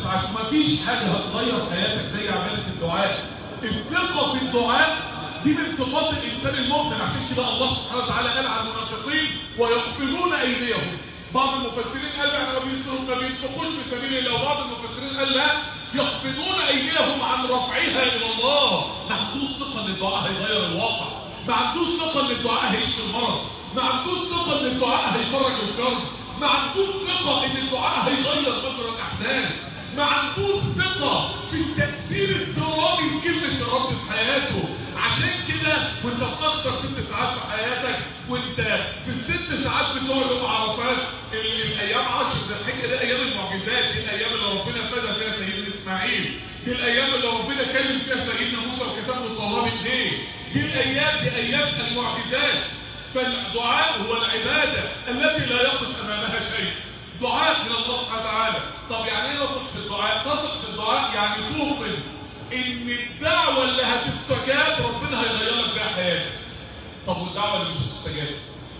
ساعات ومفيش حاجة هتغير حياتك زي عبادة الدعاء الثقة في الدعاء دي من صفات الإنسان المؤمن عشان كده الله سبحانه وتعالى قال على المنافقين ويقبلون أيديهم بعض المفسرين قال احنا ما بيصرفوا ما بينفقوش في سبيل الله وبعض المفسرين قال لا يقبلون ايديهم عن رفعها الى الله ما عندوش ثقه ان الدعاء هيغير الواقع ما عندوش ثقه ان الدعاء هيشفي المرض ما عندوش ثقه ان الدعاء هيفرج الكرب ما عندوش ثقه ان الدعاء هيغير مجرى الاحداث ما عندوش ثقه في التاثير الدرامي في كلمه الرب في حياته عشان كده وانت في اكثر ست ساعات في حياتك وانت في الست ساعات بتوع يوم عرفات ال- الايام عشر ذي الحجه دي ايام المعجزات دي الايام اللي ربنا فدى فيها سيدنا اسماعيل دي الايام اللي ربنا كلم فيها سيدنا موسى وكتب له التوراه بايديه دي الايام دي ايام المعجزات فالدعاء هو العباده التي لا يقف امامها شيء دعاء من الله سبحانه وتعالى طب يعني ايه نثق في الدعاء نثق في الدعاء يعني توقن ان الدعوه اللي هتستجاب ربنا هيغير لك بيها حياتك طب والدعوه اللي مش هتستجاب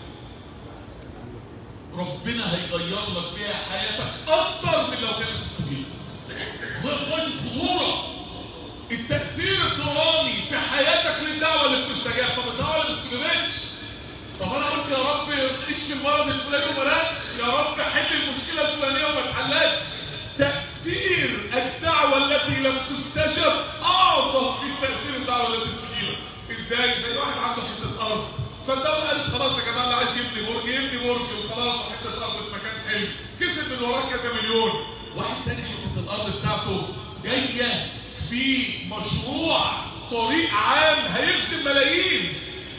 ربنا هيغير لك بيها حياتك اكتر من لو كانت تستجيب غير الخطوره التاثير الدرامي في حياتك للدعوه اللي بتستجاب طب الدعوه اللي ما بتستجابش طب انا قلت يا رب اشفي المرض الفلاني وما جاتش يا رب حل المشكله الفلانيه وما اتحلتش تاثير الدعوه التي لم تستجب اعظم من تاثير الدعوه التي استجيبت ازاي زي واحد عنده حته ارض فالدوله قالت خلاص يا جماعه اللي عايز يبني برج يبني برج وخلاص وحته ارض في مكان حلو كسب من وراه كذا مليون واحد تاني حته الارض بتاعته جايه في مشروع طريق عام هيخدم ملايين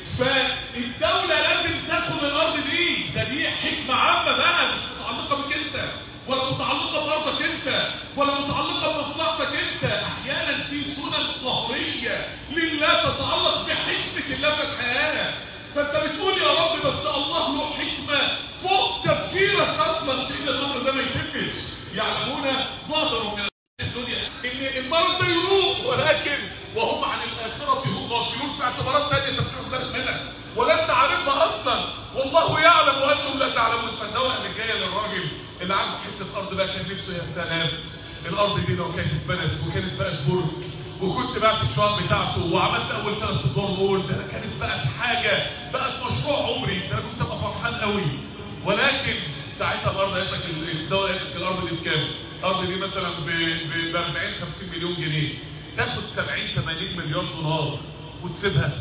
فالدولة لازم تاخد الارض دي ده دي حكمة عامة بقى مش متعلقة بك انت ولا متعلقة بارضك انت ولا متعلقة بمصلحتك انت احيانا في سنن قهرية لله تتعلق بحكمة الله في الحياة فانت بتقول يا رب بس الله له حكمة فوق تفكيرك اصلا في ان الامر ده ما يتمش يعلمون ظاهر من الدنيا ان المرض ده يروح ولكن وهم عن الاخره هم غافلون في اعتبارات ثانيه انت مش واخد بالك منها ولا انت عارفها اصلا والله يعلم وانتم لا تعلمون فالدوله اللي جايه للراجل اللي عنده حته ارض بقى كان نفسه يا سلام الارض دي لو كانت اتبنت وكانت بقت برج وكنت بعت الشقق بتاعته وعملت اول ثلاث ادوار مول ده كانت بقت حاجه بقت مشروع عمري ده انا كنت ابقى فرحان قوي ولكن ساعتها الارض قالت لك الدوله قالت لك الارض دي بكام؟ الارض دي مثلا ب 40 50 مليون جنيه تاخد 70 80 مليون دولار وتسيبها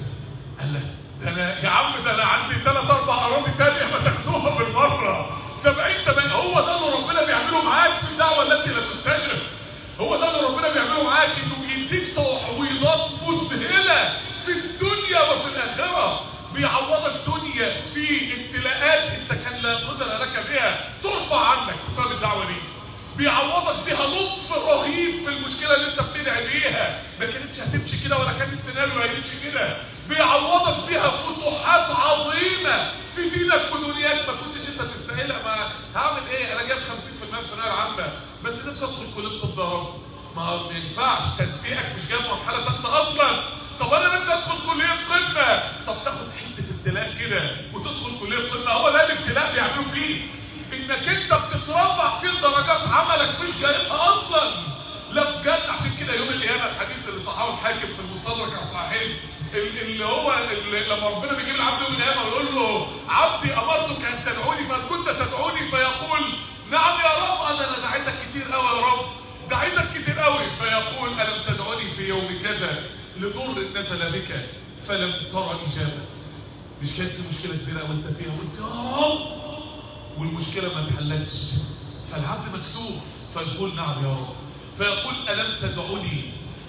قال لك ده انا يا عم ده انا عندي ثلاث اربع اراضي ثانيه ما تاخدوها بالمره 70 80 هو ده اللي ربنا بيعمله معاك في الدعوه التي لا تستجب هو ده اللي ربنا بيعمله معاك انه يديك تعويضات مذهله في الدنيا وفي الاخره بيعوضك دنيا في ابتلاءات انت كان لا قدر لك بها ترفع عنك بسبب الدعوه دي بيعوضك بيها لطف رهيب في المشكله اللي انت بتدعي بيها ما كانتش هتمشي كده ولا كان السيناريو هيمشي كده بيعوضك بيها فتوحات عظيمه في دينك ودنياك ما كنتش انت تستاهلها ما هعمل ايه انا جايب 50% في الثانويه العامه بس نفسي ادخل كليه طب يا رب ما ما ينفعش تنسيقك مش جايب مرحله ثالثه اصلا طب انا نفسي ادخل كليه قمه طب تاخد حته ابتلاء كده وتدخل كليه قمه هو ده الابتلاء بيعملوا فيك انك انت بتترفع في درجات عملك مش جايبها اصلا لا في جنة عشان كده يوم القيامه الحديث اللي صححه الحاكم في المستدرك على صحيحين اللي هو اللي لما ربنا بيجيب العبد يوم القيامه ويقول له عبدي امرتك ان تدعوني فان كنت تدعوني فيقول نعم يا رب انا انا دعيتك كتير قوي يا رب دعيتك كتير قوي فيقول الم تدعوني في يوم كذا لضر نزل بك فلم ترى اجابه مش كانت في مشكله كبيره وانت فيها وانت يا رب والمشكلة ما اتحلتش فالعبد مكسوف فيقول نعم يا رب فيقول ألم تدعوني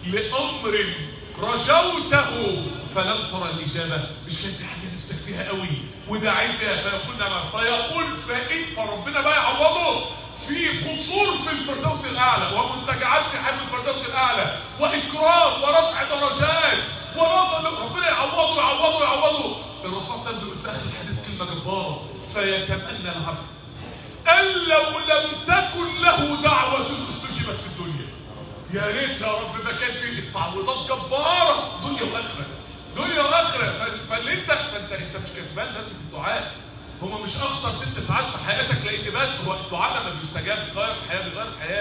لأمر رجوته فلم ترى الإجابة مش كانت دي حاجة نفسك فيها قوي ودعيت بها فيقول نعم فيقول فإن فربنا بقى يعوضه في قصور في الفردوس الأعلى ومنتجعات في حياة الفردوس الأعلى وإكرام ورفع درجات ورفع ربنا يعوضه يعوضه يعوضه الرسول صلى الله عليه وسلم في آخر الحديث كلمة جبارة فيتمنى العبد أن لو لم تكن له دعوة استجيبت في الدنيا يا ريت يا رب ما كان في التعويضات جبارة دنيا وآخرة دنيا وآخرة فاللي انت فانت انت مش كسبان بس في الدعاء هما مش اخطر ست ساعات في حياتك لان بس هو الدعاء لما بيستجاب بيغير الحياه بيغير الحياه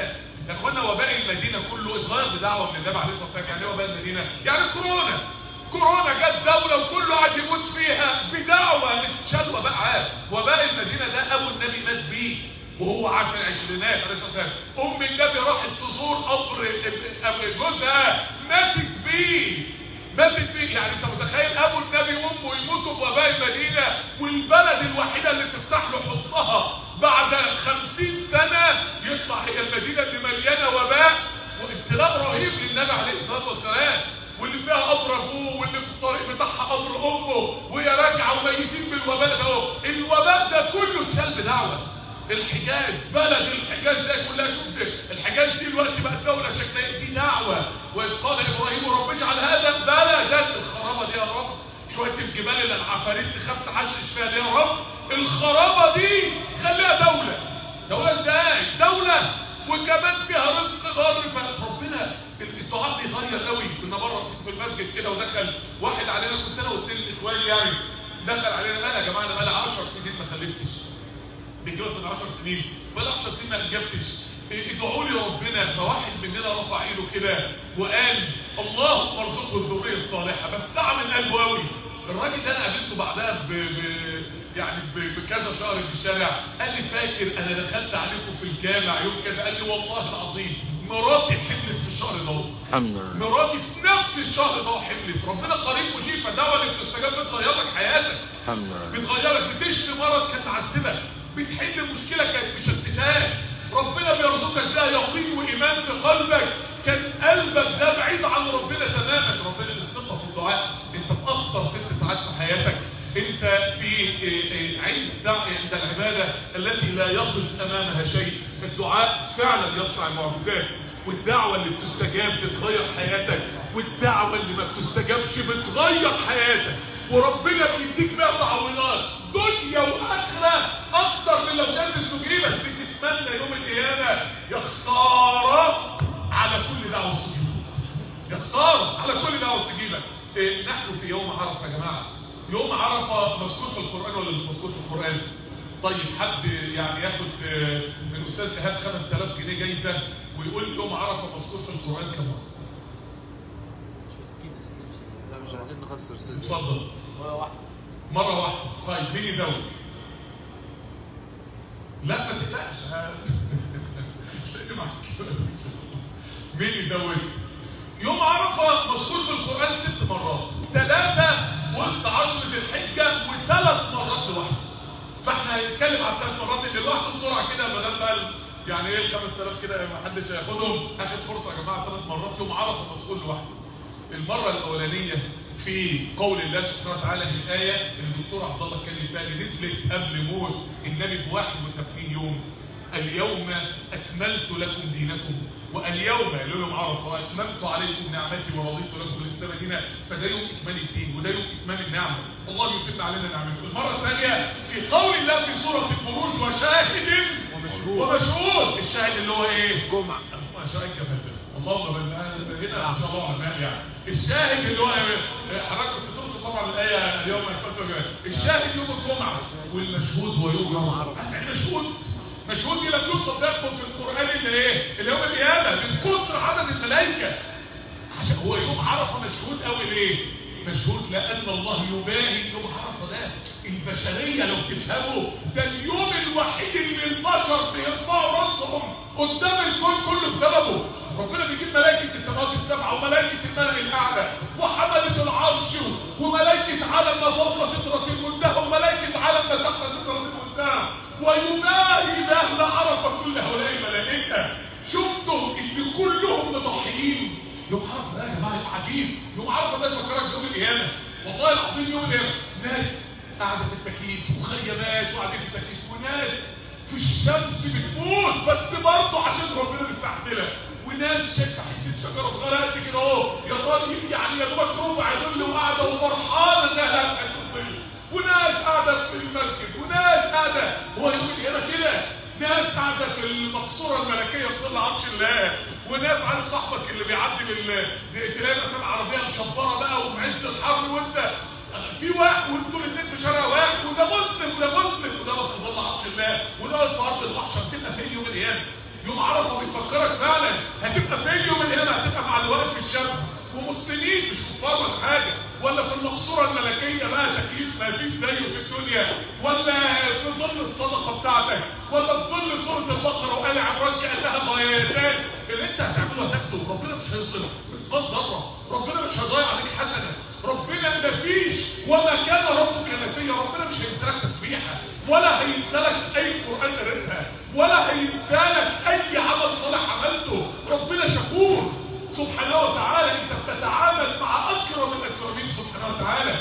يا اخوانا وباء المدينه كله اتغير بدعوه من النبي عليه الصلاه والسلام يعني ايه وباء المدينه يعني كورونا كورونا جت دولة وكله قاعد يموت فيها بدعوة شال وباء عام وباء المدينة ده أبو النبي مات بيه وهو عارف العشرينات عليه الصلاة والسلام أم النبي راحت تزور قبر قبر جوزها ماتت بيه ماتت بيه يعني أنت متخيل أبو النبي وأمه يموتوا بوباء المدينة والبلد الوحيدة اللي تفتح له حضنها بعد خمسين سنة يطلع هي المدينة اللي مليانة وباء وابتلاء رهيب للنبي عليه الصلاة والسلام واللي فيها قبر ابوه واللي في الطريق بتاعها قبر امه وهي راجعه وميتين بالوباء ده اهو الوباء ده كله اتشال بدعوه الحجاز بلد الحجاز ده كلها شفت الحجاز دي دلوقتي بقت دوله شكلها دي دعوه واذ قال ابراهيم رب اجعل هذا بلدا الخرابه دي يا رب شويه الجبال اللي العفاريت تخاف تعشش فيها دي يا رب الخرابه دي خليها دوله دوله ازاي دوله وكمان فيها رزق ضار فربنا الدعاء بيغير قوي كنا مره في المسجد كده ودخل واحد علينا كنت انا واثنين اخواني يعني دخل علينا انا يا جماعه انا بقالي 10 سنين ما خلفتش بيتجوز من 10 سنين بقالي 10 سنين ما انجبتش ادعوا لي ربنا فواحد مننا رفع ايده كده وقال اللهم ارزقه الذريه الصالحه بس دعا من قلبه قوي الراجل ده انا قابلته بعدها ب... ب... يعني ب... بكذا شهر في الشارع قال لي فاكر انا دخلت عليكم في الجامع يوم كذا قال لي والله العظيم مراتي حملت في الشهر ده الحمد لله مراتي في نفس الشهر ده حملت ربنا قريب مجيب فالدعوه اللي بتستجاب بتغير لك حياتك الحمد لله بتغيرك بتشفي مرض كان معذبك بتحل مشكله كانت مشتتاك ربنا بيرزقك ده يقين وايمان في قلبك كان قلبك ده بعيد عن ربنا تماما ربنا الثقه في الدعاء انت في اخطر ست ساعات في حياتك انت في عند عند العباده التي لا يقف امامها شيء الدعاء فعلا يصنع المعجزات والدعوه اللي بتستجاب بتغير حياتك والدعوه اللي ما بتستجابش بتغير حياتك وربنا بيديك بقى تعويضات دنيا واخره اكتر من لو كانت استجيبت بتتمنى يوم القيامه يا خساره على كل دعوه استجيبت يا خساره على كل دعوه استجيبت إيه نحن في يوم عرفه يا جماعه يوم عرفه مذكور في القران ولا مش مذكور في القران طيب حد يعني ياخد من استاذ ايهاب 5000 جنيه جايزه ويقول لي يوم عرفه مذكور في القران كم مره مش عايزين نخسر استاذ اتفضل مرة واحدة مره واحده طيب مين يزود لا ما تقلقش لأن معاك كده. مين يزود يوم عرفه مذكور في القران ست مرات ثلاثه وسط عشر ذي الحجه وثلاث مرات لوحده فاحنا هنتكلم على الثلاث مرات اللي لوحده بسرعه كده بدل بقى ال- يعني ايه ال 5000 كده ما حدش هياخدهم اخد فرصه يا جماعه ثلاث مرات يوم عرفه مذكور لوحده المره الاولانيه في قول الله سبحانه وتعالى من الآية اللي الدكتور عبد الله اتكلم فيها اللي نزلت قبل موت النبي ب 81 يوم اليوم أكملت لكم دينكم واليوم يوم عرفة وأتممت عليكم نعمتي ورضيت لكم الإسلام دينا فده يوم إكمال الدين وده يوم إكمال النعمة الله يتم علينا نعمته المرة الثانية في قول الله في سورة البروج وشاهد ومشهود. ومشهود الشاهد اللي هو إيه؟ جمعة ما شاء الله اللهم بلغنا هنا ان شاء الله على يعني الشاهد اللي هو حضرتك كنت توصف طبعا الايه اليوم يكفر الشاهد يوم الجمعه والمشهود هو يوم عرفه يعني مشهود مشهود دي لم يوصف ده في القران اللي ايه اللي يوم القيامه من كتر عدد الملائكه عشان هو يوم عرفه مشهود قوي ليه مشهود لان الله يباهي يوم عرفه ده البشريه لو تفهموا ده اليوم الوحيد اللي البشر بيرفعوا راسهم قدام الكون كله بسببه ربنا بيجيب ملائكه السماوات السبعه وملائكه الملأ الاعلى وحمله العرش وملائكه عالم ما فوق سدره المنتهى وملائكه عالم ما تحت سدره المنتهى ويباهي باهل عرفه كل هؤلاء الملائكه شفتم اللي كلهم مضحيين يوم عرفه ده يا جماعه يبقى عجيب يوم عرفه ده يفكرك بيوم القيامه والله العظيم يوم القيامه ناس قاعده في التكييف وخيامات وقاعدين في التكييف وناس في الشمس بتموت بس برضه عشان ربنا مستحملها وناس شايفه حته شجره صغيره قد كده اهو يا طالب يعني يا دوبك ربع ظل وقاعده وفرحانه انها لابسه الظل وناس قاعده في المسجد وناس قاعده هو يوم القيامه كده ناس قاعده في المقصوره الملكيه في ظل عرش الله وناس عارف صاحبك اللي بيعدي بال تلاقي مثلا عربيه مشبره بقى وفي عز الحر وانت في واحد وانتوا الاثنين في شارع واحد وده مسلم وده مسلم وده في ظل عرش الله وده في ارض المحشر تبقى فين يوم القيامه يوم عرفه بيفكرك فعلا الحرام ولا حاجه ولا في المقصوره الملكيه بقى تكليف ما فيش زيه في الدنيا ولا في ظل الصدقه بتاعتك ولا في ظل سوره البقره وال عمران كانها ضياتان اللي انت هتعمله هتاخده ربنا مش هيظلمك مثقال ذره ربنا مش هيضيع عليك حسنه ربنا مفيش وما كان ربك نسيا ربنا مش هينسالك تسبيحه ولا هينسالك اي قران قريتها ولا هينسالك اي عمل صالح عملته ربنا شكور سبحانه وتعالى انت بتتعامل مع اكرم الاكرمين سبحانه وتعالى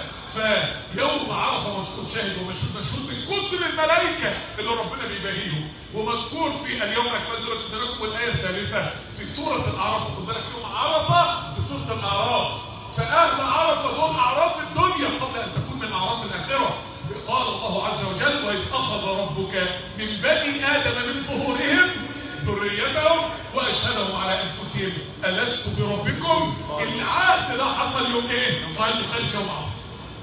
فيوم عرفه مذكور شاهد ومشهود مشهود من كتر الملائكه اللي ربنا بيباهيهم ومذكور في اليوم اكملت لكم دينكم والايه الثالثه في سوره الاعراف خد بالك يوم عرفه في سوره الاعراف فاهل عرفه دول اعراف الدنيا قبل ان تكون من اعراف الاخره قال الله عز وجل واذ اخذ ربك من بني ادم من ظهورهم ذريتهم واشهدهم على انفسهم الست بربكم العهد ده حصل يوم ايه صحيح البخاري يوم عرفه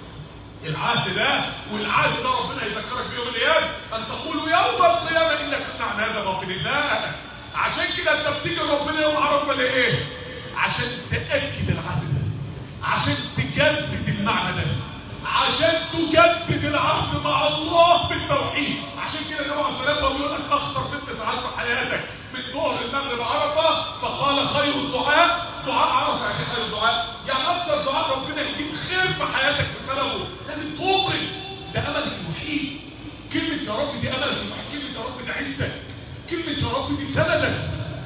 العهد ده والعهد ده ربنا يذكرك بيوم القيامه ان تقولوا يوم القيامه ان كنا عن هذا غافلين لا عشان كده انت بتيجي ربنا يوم عرفه ليه عشان تاكد العهد ده عشان تجدد المعنى ده عشان تجدد العهد مع الله بالتوحيد عشان كده النبي عليه الصلاه والسلام بيقول لك اخطر ست ساعات في حياتك من ظهر المغرب عرفه فقال خير الدعاء دعاء عرفه يعني خير الدعاء يعني اكثر دعاء ربنا يديك خير في حياتك بسببه لازم توقن ده املك الوحيد كلمه يا رب دي املك الوحيد كلمه يا رب دي عزك كلمه يا رب دي سندك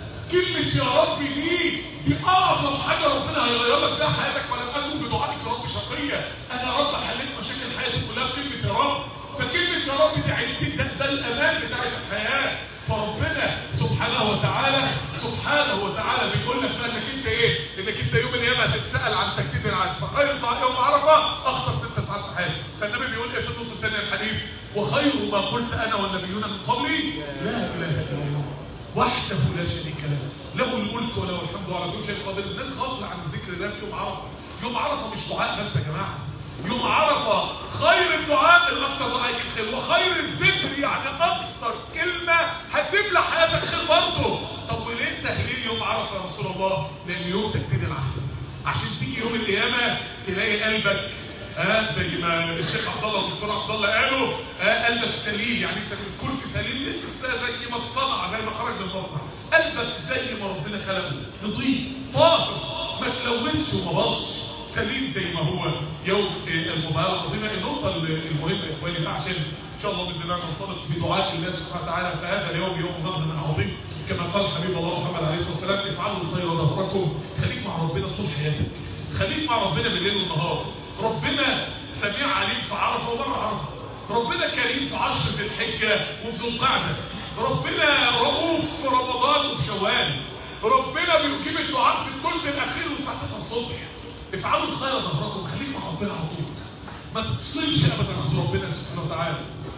كلمة يا رب دي دي أعظم حاجة ربنا هيغير لك بيها حياتك ولم أكن بدعائك يا رب شقية أنا يا رب حليت مشاكل حياتي كلها بكلمة يا رب فكلمة يا رب دي عايزين ده, ده الأمان بتاع الحياة فربنا سبحانه وتعالى سبحانه وتعالى بيقول لك بقى انك انت ايه انك انت يوم القيامه هتتسال عن تجديد العهد فخير الدعاء يوم عرفه اخطر ست ساعات في حياتي فالنبي بيقول ايه في النص الثاني من الحديث وخير ما قلت انا والنبيون من قبلي لا اله الا الله وحده لا شريك له له الملك وله الحمد على كل شيء قادر الناس غافله عن الذكر ده في يوم عرفه يوم عرفه مش دعاء بس يا جماعه يوم عرفه خير الدعاء الاكثر دعاء يجيب خير وخير الذكر يعني اكثر كلمه هتملى حياتك خير برضه طب وليه التهليل يوم عرفه يا رسول الله لان يوم تجديد العهد عشان تيجي يوم القيامه تلاقي قلبك اه زي ما الشيخ عبد الله والدكتور عبد الله قالوا اه قلبك سليم يعني انت الكرسي سليم لسه زي ما اتصنع زي ما خرج من المصنع قلبك زي ما ربنا خلقه نضيف طاهر ما تلوثش وما باظش سليم زي ما هو يوم المباراة العظيمة النقطة المهمة يا اخواني بقى عشان ان شاء الله باذن الله نرتبط في دعاء الله سبحانه وتعالى فهذا اليوم يوم نظر عظيم كما قال حبيب الله محمد عليه الصلاه والسلام افعلوا الخير ظهركم خليك مع ربنا طول حياتك خليك مع ربنا بالليل والنهار ربنا سميع عليم في عرفه وبره عرفه ربنا كريم في عشر ذي الحجه وفي ذو القعده ربنا رؤوف في رمضان وفي شوال ربنا بيجيب الدعاء في الثلث الاخير وساعه الصبح افعلوا الخير ظهركم خليك مع ربنا على طول ما تفصلش ابدا عن ربنا سبحانه وتعالى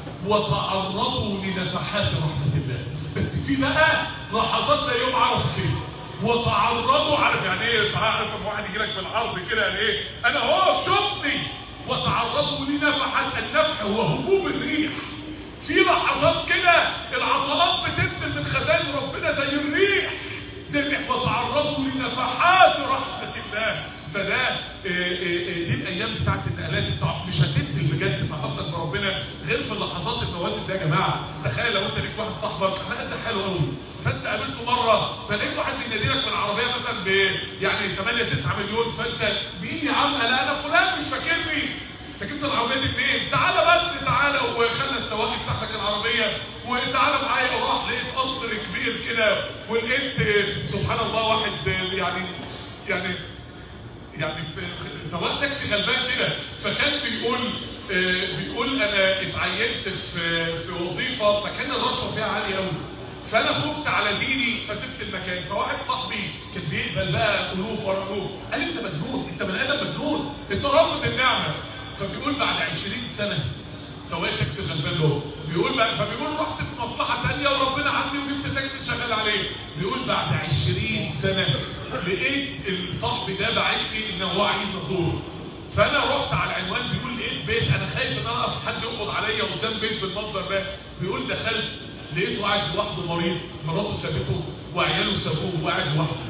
وتعرضوا لنفحات رحمه الله بس في بقى لحظات زي يوم عرفه كده وتعرضوا عارف يعني ايه عارف لما واحد يجي لك بالعرض كده يعني ايه انا اهو شفتني وتعرضوا لنفحات النفح هو هبوب الريح في لحظات كده العضلات بتنزل من خزائن ربنا زي الريح زي الريح وتعرضوا لنفحات رحمه الله فده دي الايام بتاعت النقلات بتاعت مش هتنزل بجد في علاقتك بربنا غير في اللحظات النوازل دي يا جماعه تخيل لو انت ليك واحد صاحبك انا قد حلو قوي فانت قابلته مره فلقيت واحد بينادي لك من العربيه مثلا ب يعني 8 9 مليون فانت مين يا عم انا انا فلان مش فاكرني انت جبت العربيه دي منين؟ تعالى بس تعالى وخلى السواق يفتح لك العربيه وتعالى معايا وراح لقيت قصر كبير كده ولقيت سبحان الله واحد يعني يعني يعني في سواق تاكسي غلبان كده فكان بيقول آه بيقول انا اتعينت في في وظيفه فكان الرشوه فيها عاليه قوي فانا خفت على ديني فسبت المكان فواحد صاحبي كان بيقبل بقى الوف ورا الوف قال لي انت مجنون انت بني ادم مجنون انت رافض النعمه فبيقول بعد 20 سنه سواق تاكسي غلبان له بيقول بقى فبيقول رحت في مصلحه ثانيه وربنا عمي وجبت تاكسي شغال عليه بيقول بعد 20 سنه لقيت الصاحب ده باعت لي ان هو عايز نزوره فانا رحت على العنوان بيقول لقيت بيت انا خايف ان انا اقف حد يقبض عليا قدام بيت بالمنظر ده بيقول دخلت لقيته قاعد لوحده مريض مراته سابته وعياله سابوه وقاعد لوحده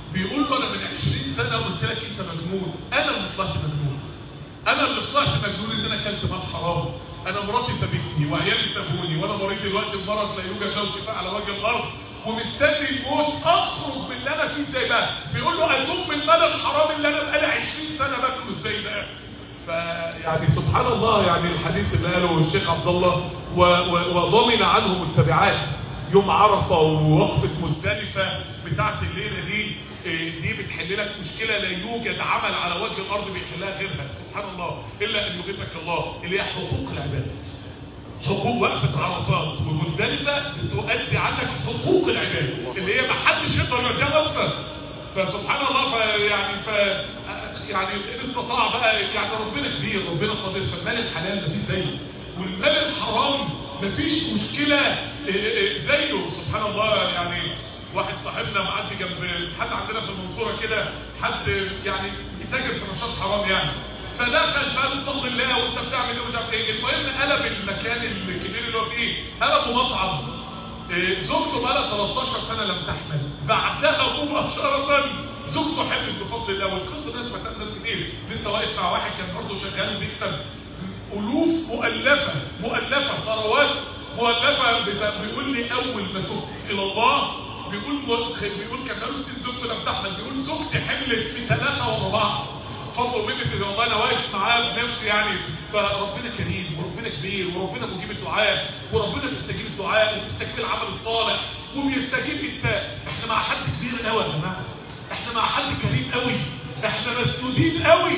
بيقول له انا من 20 سنه قلت لك انت مجنون انا اللي طلعت مجنون انا اللي طلعت مجنون ان انا اكلت مال حرام انا مراتي سابتني وعيالي سابوني وانا مريض دلوقتي بمرض لا يوجد له شفاء على وجه الارض ومستني الموت اخرج من اللي انا فيه ازاي بقى بيقول له اتوب من المال الحرام اللي انا بقالي 20 سنه باكله ازاي بقى فيعني سبحان الله يعني الحديث اللي قاله الشيخ عبد الله و- و- وضمن عنهم التبعات يوم عرفه ووقفه مزدلفه بتاعت الليله دي إيه، دي بتحل لك مشكله لا يوجد عمل على وجه الارض بيحلها غيرها سبحان الله الا ان يغيثك الله اللي هي حقوق العباد حقوق وقفة عرفات ومزدلفة بتؤدي عنك حقوق العباد اللي هي ما حدش يقدر يؤديها اصلا فسبحان الله فيعني ف يعني ان استطاع بقى يعني ربنا كبير ربنا قادر فالمال الحلال مفيش زيه والمال الحرام مفيش مشكلة إيه إيه زيه سبحان الله يعني واحد صاحبنا معدي جنب حد عندنا في المنصورة كده حد يعني بيتاجر في نشاط حرام يعني فدخل فقال اتق الله وانت بتعمل ايه ومش عارف ايه المهم قلب المكان الكبير اللي هو فيه قلبه مطعم إيه، زوجته بقى لها 13 سنه لم تحمل بعدها مباشره زوجته حملت بفضل الله والقصه دي سمعتها من ناس كتير لسه واقف مع واحد كان برضه شغال بيكسب الوف مؤلفه مؤلفه ثروات مؤلفه بس- بيقول لي اول ما تبت الى الله بيقول بيقول كان بقاله سنين زوجته لم تحمل بيقول زوجتي حملت في ثلاثه ورا بعض فضل مني في والله انا واقف معاه بنفسي يعني فربنا كريم وربنا كبير وربنا مجيب الدعاء وربنا بيستجيب الدعاء وبيستجيب العمل الصالح وبيستجيب انت احنا مع حد كبير قوي يا جماعه احنا مع حد كريم قوي احنا مسنودين قوي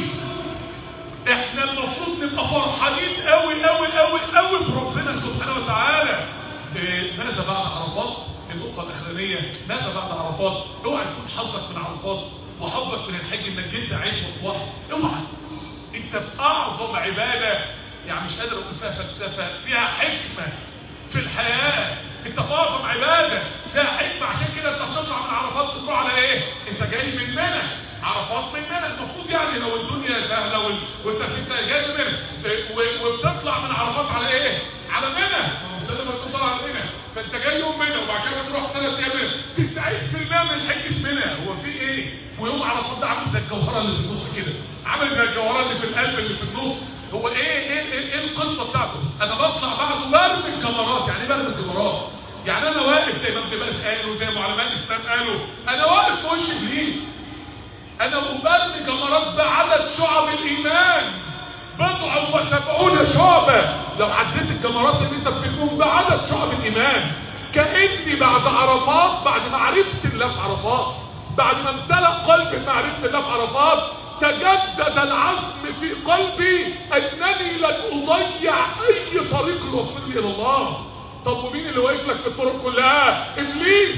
احنا المفروض نبقى فرحانين قوي قوي قوي قوي بربنا سبحانه وتعالى إيه، ماذا بعد عرفات النقطة الأخرانية ماذا بعد عرفات اوعى تكون حظك من عرفات وحظك من الحج انك جيت عيد وتوحد اوعى انت في اعظم عبادة يعني مش قادر اقول فيها فلسفة فيها حكمة في الحياة انت في اعظم عبادة فيها حكمة عشان كده انت بتطلع من عرفات بتروح على ايه انت جاي من منى عرفات من منى المفروض يعني لو الدنيا سهلة وال- والترتيب سهل جاي من منى إيه، و- وبتطلع من عرفات على ايه على منى مسلمة تطلع على منى فانت جاي يوم منى وبعد كده تروح ثلاث ايام منى تستعيد في الماء من الحج في منى هو في ايه ويوم عرفات ده عامل زي الجوهرة اللي في النص كده عامل زي الجوهرة اللي في القلب اللي في النص هو ايه ايه ايه, إيه القصة بتاعته انا بطلع بعده برمي الكاميرات يعني ايه برمي الكاميرات يعني انا واقف زي ما ابن باز قالوا زي ما علماء الاسلام قالوا انا واقف في وش ابليس انا مبرمج جمرات بعدد شعب الايمان بضع وسبعون شعبة لو عديت الجمرات اللي انت بتكون بعدد شعب الايمان كأني بعد عرفات بعد ما عرفت الله في عرفات بعد ما امتلأ قلبي بمعرفة الله في عرفات تجدد العزم في قلبي انني لن اضيع اي طريق يوصلني الى الله طب ومين اللي واقف لك في الطرق كلها ابليس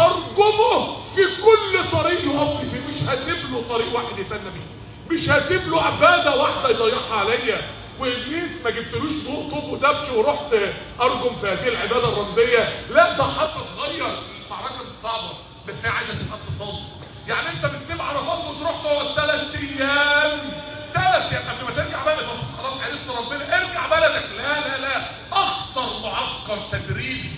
هرجمه في كل طريق يقف فيه مش هسيب له طريق واحد يتنى بيه مش هسيب له عباده واحده يضيعها عليا وابليس ما جبتلوش ضوء طوب ودبش ورحت ارجم في هذه العباده الرمزيه لا ده حصل صغير المعركه دي صعبه بس هي عايزه تبقى اتصال يعني انت بتسيب عرفات وتروح تقعد ثلاث ايام ثلاث ايام قبل ما ترجع بلدك المفروض خلاص عرفت ربنا ارجع بلدك لا لا لا اخطر معسكر تدريبي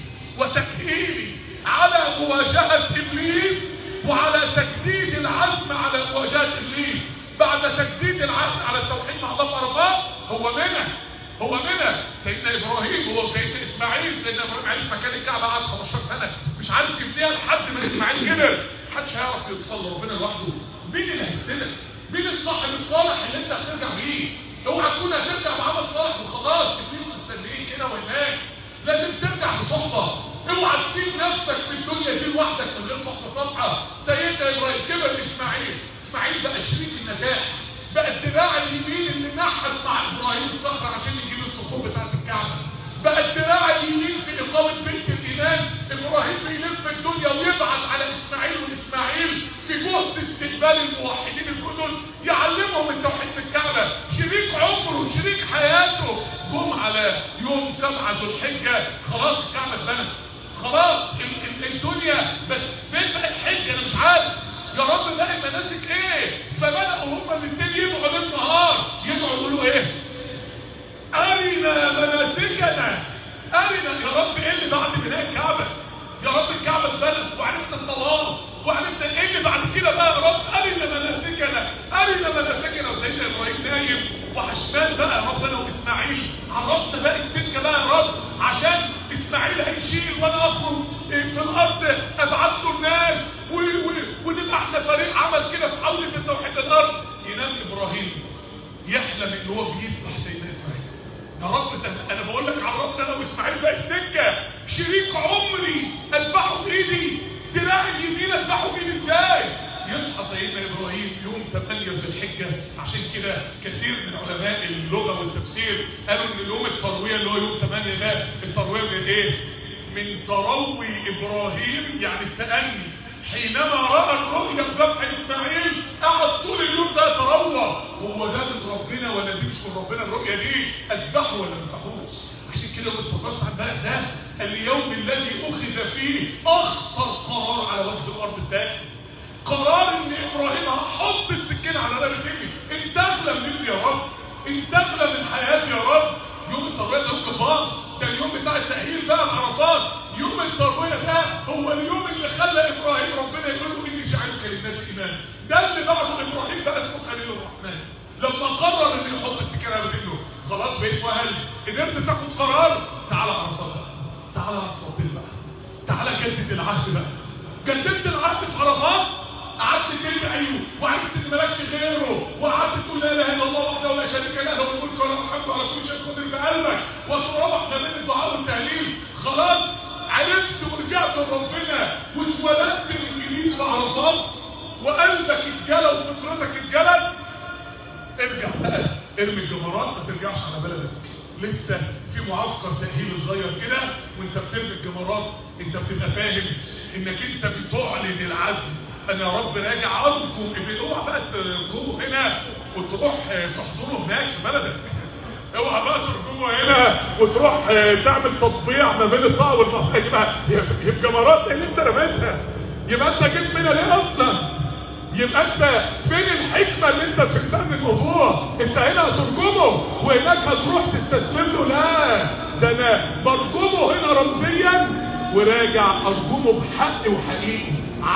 وتكهيلي على مواجهه ابليس وعلى تجديد العزم على مواجهه ابليس بعد تجديد العهد على التوحيد مع الله في عرفات هو منى هو منى سيدنا ابراهيم هو سيدنا اسماعيل سيدنا ابراهيم عرف مكان الكعبه قعد 15 سنه مش عارف يبنيها لحد ما اسماعيل كبر محدش هيعرف يوصل لربنا لوحده مين اللي هيستلم مين الصاحب الصالح اللي انت هترجع بيه اوعى تكون هترجع بعمل صالح وخلاص ابليس مستنيين كده وهناك لازم ترجع بصحبه اوعى تسيب نفسك في الدنيا دي لوحدك من غير صحبه صالحه سيدنا ابراهيم كبر اسماعيل اسماعيل بقى شريك النجاح بقى الدراع اليمين اللي نحت مع ابراهيم الصخر عشان يجيب الصخور بتاعت الكعبه بقى الدراع اليمين في اقامه بيت الايمان ابراهيم بيلف الدنيا ويبعث على اسماعيل واسماعيل في جهد استقبال الموحدين الجدد يعلمهم التوحيد في الكعبه شريك عمره شريك حياته جم على يوم سبعة ذو الحجه خلاص الكعبه اتبنت خلاص ال- ال- الدنيا بس فين بقى الحج انا مش عارف يا رب بقى المناسك ايه فبداوا هما الاثنين يدعوا ليل نهار يدعوا يقولوا ايه ارنا مناسكنا ارنا يا رب ايه اللي بعد بناء الكعبه يا رب الكعبه اتبنت وعرفنا الطلاق وعرفنا ايه اللي لي بعد كده بقى يا رب ارنا مناسكنا ارنا مناسكنا وسيدنا ابراهيم نايم وعشمان بقى يا رب انا واسماعيل عرفنا بقى السكه بقى يا رب عشان اسماعيل هيشيل وانا اخرج في الارض ابعت له الناس و- و- ونبقى احنا فريق عمل كده في حوله التوحيد الارض ينام ابراهيم يحلم ان هو بيذبح سيدنا اسماعيل يا رب ده انا بقول لك عرفنا انا واسماعيل بقى السكه شريك عمري اذبحه بايدي دراعي اليمين اذبحه بايدي ازاي يصحى سيدنا ابراهيم يوم 8 ذي الحجه عشان كده كثير من علماء اللغه والتفسير قالوا ان يوم الترويه اللي هو يوم 8 ده الترويه من ايه؟ من تروي ابراهيم يعني التأني حينما رأى الرؤيا بذبح اسماعيل قعد طول اليوم ده يتروى هو ده من ربنا ولا دي مش من ربنا الرؤيا دي اذبحه ولا ما اذبحوش عشان كده لو اتفرجت على البلد ده اليوم الذي اخذ فيه اخطر قرار على وجه الارض الداخل قرار ان ابراهيم هحط السكين على رقبه ابني انت اغلى مني يا رب انت اغلى من حياتي يا رب يوم الترويه ده يوم كبار ده اليوم بتاع التاهيل بقى بعرفات يوم الترويه ده هو اليوم اللي خلى ابراهيم ربنا يقول له اني جعلك للناس اماما ده اللي بعده ابراهيم بقى اسمه خليل الرحمن لما قرر انه يحط السكين على ابنه خلاص بقيت مؤهل قدرت تاخد قرار تعالى عرفات بقى تعالى عرفات بقى تعالى جدد العهد بقى جددت العهد في عرفات قعدت تدعي ايوه وعرفت ان مالكش غيره وقعدت تقول لا اله الا الله وحده لا شريك له له الملك وله الحمد على كل شيء قدير بقلبك وتروح ما بين الدعاء والتهليل خلاص عرفت ورجعت لربنا واتولدت من جديد في عرفات وقلبك اتجلى وفطرتك اتجلت ارجع بقى ارمي الجمرات ما ترجعش على بلدك لسه في معسكر تأهيل صغير كده وانت بترمي الجمرات انت بتبقى فاهم انك انت بتعلن العزم انا يا رب راجع ارجو ابن اوعى بقى ترجوه هنا وتروح تحضره هناك في بلدك اوعى بقى ترجوه هنا وتروح تعمل تطبيع ما بين الطاعه والمعصيه يبقى يبقى جمرات اللي انت رميتها يبقى انت جيت منها ليه اصلا يبقى انت فين الحكمة اللي انت فهمتها من الموضوع انت هنا هترجمه وهناك هتروح تستسلم له لا ده انا برجمه هنا رمزيا وراجع ارجمه بحق وحقيقي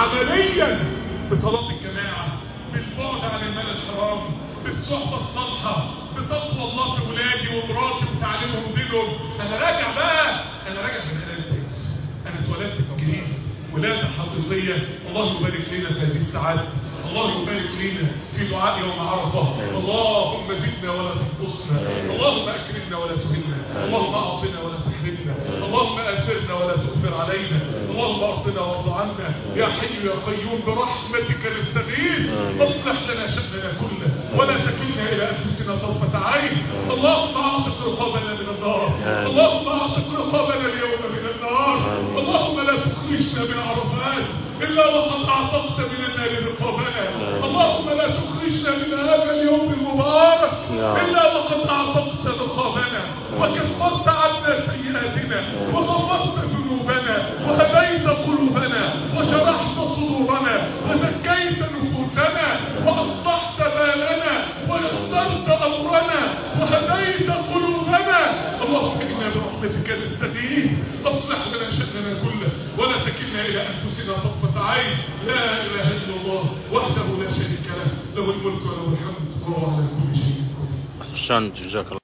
عمليا بصلاة الجماعة بالبعد عن المال الحرام بالصحبة الصالحة بتقوى الله في ولادي ومراتي وتعليمهم دينهم انا راجع بقى انا راجع من الان انا اتولدت في جديد ولادة حقيقية الله يبارك لنا في هذه الساعات الله يبارك لنا في دعاء يوم عرفة اللهم زدنا ولا تنقصنا اللهم أكرمنا ولا تهنا اللهم أعطنا ولا تحرمنا اللهم أثرنا ولا تؤثر علينا اللهم أعطنا وارض عنا يا حي يا قيوم برحمتك نستغيث اصلح لنا شأننا كله ولا تكلنا إلى أنفسنا طرفة عين اللهم أعتق رقابنا من النار اللهم أعتق رقابنا اليوم من النار اللهم لا تخرجنا من عرفات إلا وقد أعتقت من النار رقابنا اللهم لا تخرجنا من هذا اليوم المبارك إلا وقد أعتقت رقابنا وكفرت عنا سيئاتنا وغفرت ذنوبنا وهديت قلوبنا وشرحت صدورنا وزكيت نفوسنا وأصلحت بالنا ويسرت أمرنا وهديت قلوبنا اللهم إنا برحمتك نستغيث أصلح لنا شأننا كله ولا تكلنا إلى أنفسنا طرفة عين لا إله إلا الله وحده لا شريك له له الملك وله الحمد وهو على كل شيء قدير أحسنت جزاك الله